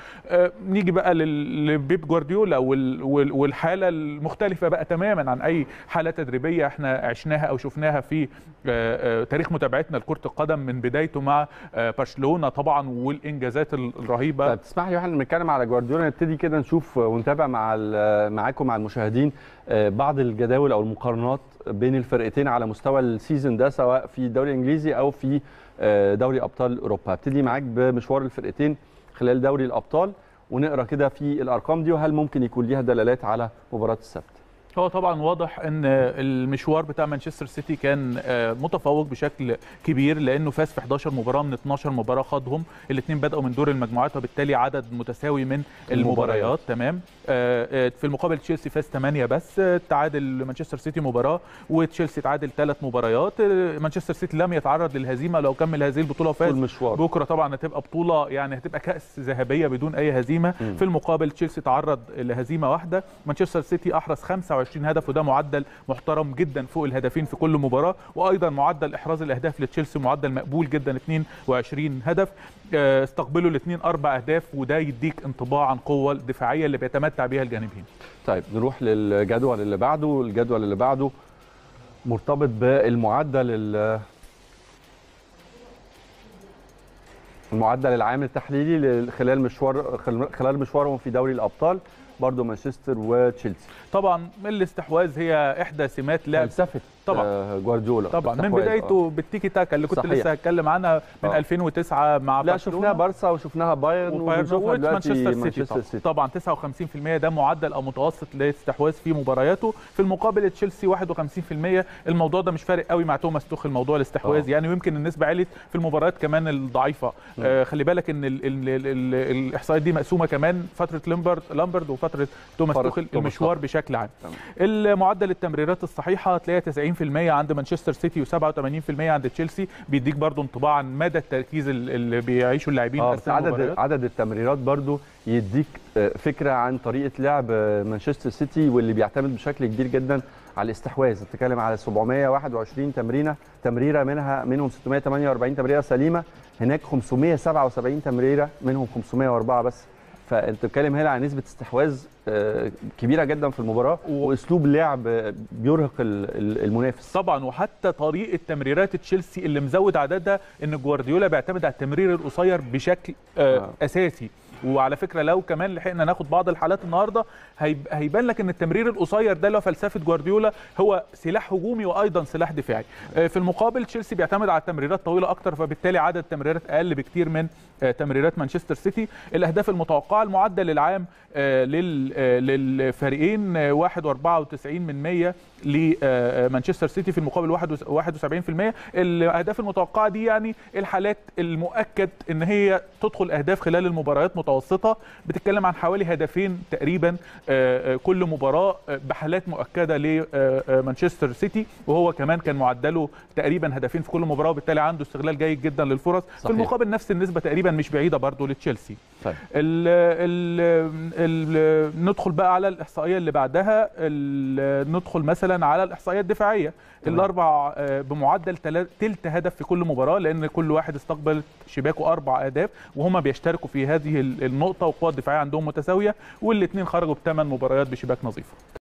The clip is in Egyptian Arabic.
آه، نيجي بقى لل- لبيب جوارديولا وال- وال- والحاله المختلفه بقى تماما عن اي حاله تدريبيه احنا عشناها او شفناها في آه، آه، تاريخ متابعتنا لكره القدم من بدايته مع آه، برشلونه طبعا والانجازات الرهيبه طيب تسمح لي واحنا بنتكلم على جوارديولا نبتدي كده نشوف ونتابع مع ال- معاكم مع المشاهدين آه، بعض الجداول او المقارنات بين الفرقتين على مستوى السيزون ده سواء في الدوري الانجليزي او في آه، دوري ابطال اوروبا هبتدي معاك بمشوار الفرقتين خلال دوري الابطال ونقرا كده في الارقام دي وهل ممكن يكون ليها دلالات على مباراه السبت هو طبعا واضح ان المشوار بتاع مانشستر سيتي كان آه، متفوق بشكل كبير لانه فاز في 11 مباراه من 12 مباراه خاضهم الاثنين بداوا من دور المجموعات وبالتالي عدد متساوي من المباريات المباريات. تمام آه، آه، في المقابل تشيلسي فاز 8 بس آه، تعادل مانشستر سيتي مباراه وتشيلسي تعادل ثلاث مباريات آه، مانشستر سيتي لم يتعرض للهزيمه لو كمل هذه البطوله وفاز طول مشوار بكره طبعا هتبقى بطوله يعني هتبقى كاس ذهبيه بدون اي هزيمه مم. في المقابل تشيلسي تعرض لهزيمه واحده مانشستر سيتي احرز 25 هدف وده معدل محترم جدا فوق الهدفين في كل مباراه وايضا معدل احراز الاهداف لتشيلسي معدل مقبول جدا 22 هدف آه، استقبلوا الاثنين اربع اهداف وده يديك انطباع عن قوه الدفاعيه اللي بيتمتع بها الجانبين طيب نروح للجدول اللي بعده الجدول اللي بعده مرتبط بالمعدل ال- المعدل العام التحليلي لل- خلال مشوار خل- خلال مشوارهم في دوري الابطال برضو مانشستر وتشيلسي طبعا الاستحواذ هي احدى سمات لعب فلسفه طبعا. آه، جوارديولا طبعا من استحواذ، آه. بدايته بالتيكي تاكا اللي كنت صحيح. لسه هتكلم عنها من آه. 2009 مع لا برشلونة. شفناها بارسا وشفناها بايرن وبايرن وبنشوفها دلوقتي ومانشستر سيتي مانشستر طبعا. سيتي طبعا 59% ده معدل او متوسط للاستحواذ في مبارياته في المقابل تشيلسي 51% الموضوع ده مش فارق قوي مع توماس توخل موضوع الاستحواذ آه. يعني ويمكن النسبه علت في المباريات كمان الضعيفه آه خلي بالك ان ال ال ال ال الاحصائيات دي مقسومه كمان فتره لامبرد لامبرد وفتره توماس فترة توخل توماس المشوار توخل. بشكل عام تمام. المعدل التمريرات الصحيحه هتلاقيها 90% عند مانشستر سيتي و87% عند تشيلسي بيديك برضو انطباع عن مدى التركيز ال- اللي بيعيشوا اللاعبين اه بس أثناء عدد المباريات. عدد التمريرات برضو يديك آه، فكره عن طريقه لعب آه، مانشستر سيتي واللي بيعتمد بشكل كبير جدا على الاستحواذ بتتكلم على 721 تمرينه تمريره منها منهم 648 تمريره سليمه هناك 577 تمريره منهم 504 بس فانت بتتكلم هنا عن نسبه استحواذ آه، كبيره جدا في المباراه واسلوب لعب آه، بيرهق ال- ال- المنافس طبعا وحتى طريقه تمريرات تشيلسي اللي مزود عددها ان جوارديولا بيعتمد على التمرير القصير بشكل آه آه. اساسي وعلى فكره لو كمان لحقنا ناخد بعض الحالات النهارده هيب- هيبان لك ان التمرير القصير ده اللي هو فلسفه جوارديولا هو سلاح هجومي وايضا سلاح دفاعي آه، في المقابل تشيلسي بيعتمد على التمريرات الطويله اكتر فبالتالي عدد التمريرات اقل بكتير من آه، تمريرات مانشستر سيتي الاهداف المتوقعه المعدل العام آه، لل- آه، للفريقين آه، 1.94 من 100 لمانشستر سيتي في المقابل 71% الاهداف المتوقعه دي يعني الحالات المؤكد ان هي تدخل اهداف خلال المباريات متوسطه بتتكلم عن حوالي هدفين تقريبا آه، آه، كل مباراه آه، بحالات مؤكده لمانشستر سيتي وهو كمان كان معدله تقريبا هدفين في كل مباراه وبالتالي عنده استغلال جيد جدا للفرص في صحيح. المقابل نفس النسبه تقريبا مش بعيده برضه لتشيلسي طيب ال ال ال ندخل بقى على الاحصائيه اللي بعدها ال- ندخل مثلا على الاحصائيه الدفاعيه تمام. الاربع آه، بمعدل تلا- تلت هدف في كل مباراه لان كل واحد استقبل شباكه اربع اهداف وهما بيشتركوا في هذه ال- النقطه والقوه الدفاعيه عندهم متساويه والاثنين خرجوا بثمان مباريات بشباك نظيفه